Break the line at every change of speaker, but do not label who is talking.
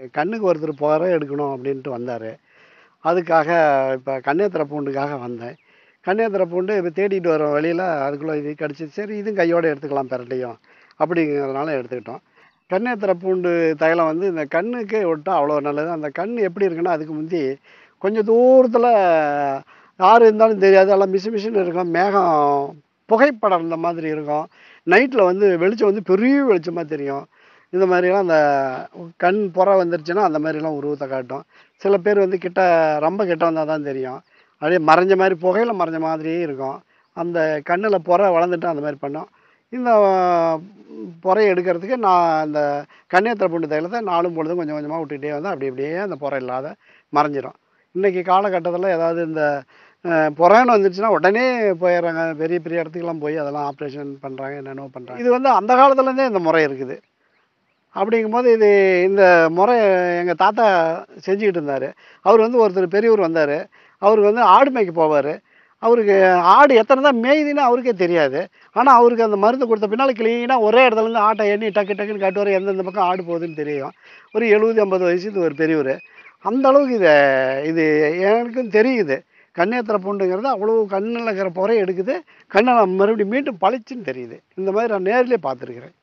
கண்ணுக்கு ஒருத்தர் புற எடுக்கணும் அப்படின்ட்டு வந்தார் அதுக்காக இப்போ கண்ணேத்திர பூண்டுக்காக வந்தேன் கண்ணேத்திர பூண்டு இப்போ தேடிட்டு வர வழியில் அதுக்குள்ளே இது கிடச்சி சரி இதுவும் கையோடு எடுத்துக்கலாம் பெரட்டையும் அப்படிங்கிறதுனால எடுத்துக்கிட்டோம் கண்ணேத்திர பூண்டு தைலம் வந்து இந்த கண்ணுக்கு விட்டால் அவ்வளோ நல்லது அந்த கண் எப்படி இருக்குன்னா அதுக்கு முந்தி கொஞ்சம் தூரத்தில் யார் இருந்தாலும் தெரியாது எல்லாம் மிஷு மிஷின்னு இருக்கும் மேகம் புகைப்படம் இந்த மாதிரி இருக்கும் நைட்டில் வந்து வெளிச்சம் வந்து பெரிய வெளிச்சமாக தெரியும் இந்த மாதிரிலாம் அந்த கண் புற வந்துருச்சுன்னா அந்த மாதிரிலாம் உருவத்தை காட்டும் சில பேர் வந்து கிட்ட ரொம்ப கிட்ட வந்தால் தான் தெரியும் அப்படியே மறைஞ்ச மாதிரி புகையில மறைஞ்ச மாதிரியே இருக்கும் அந்த கண்ணில் புற வளர்ந்துட்டு அந்த மாதிரி பண்ணும் இந்த புறையை எடுக்கிறதுக்கு நான் அந்த கன்னியாத்திர பூண்டு தைலத்தை நாலும் பொழுதும் கொஞ்சம் கொஞ்சமாக விட்டுக்கிட்டே வந்து அப்படி அப்படியே அந்த புறை இல்லாத மறைஞ்சிரும் இன்றைக்கி காலகட்டத்தில் ஏதாவது இந்த புறான்னு வந்துருச்சுன்னா உடனே போயிடுறாங்க பெரிய பெரிய இடத்துக்குலாம் போய் அதெல்லாம் ஆப்ரேஷன் பண்ணுறாங்க என்னென்னவோ பண்ணுறாங்க இது வந்து அந்த காலத்துலேருந்தே இந்த முறை இருக்குது அப்படிங்கும்போது இது இந்த முறை எங்கள் தாத்தா செஞ்சுக்கிட்டு இருந்தார் அவர் வந்து ஒருத்தர் பெரியவர் வந்தார் அவருக்கு வந்து ஆடு மேய்க்க போவார் அவருக்கு ஆடு எத்தனை தான் மேயுதுன்னு அவருக்கே தெரியாது ஆனால் அவருக்கு அந்த மருந்து கொடுத்த பின்னால் க்ளீனாக ஒரே இடத்துல இருந்து ஆட்டை எண்ணி டக்கு டக்குன்னு காட்டுவார் எந்தெந்த பக்கம் ஆடு போகுதுன்னு தெரியும் ஒரு எழுபது ஐம்பது வயசு இது ஒரு பெரியவர் அந்த அளவுக்கு இதை இது எனக்கும் தெரியுது கண்ணேத்திர பூண்டுங்கிறது அவ்வளோ கண்ணில் இருக்கிற புறையை எடுக்குது கண்ணை நான் மறுபடியும் மீண்டும் பளிச்சுன்னு தெரியுது இந்த மாதிரி நான் நேர்லேயே பார்த்துருக்குறேன்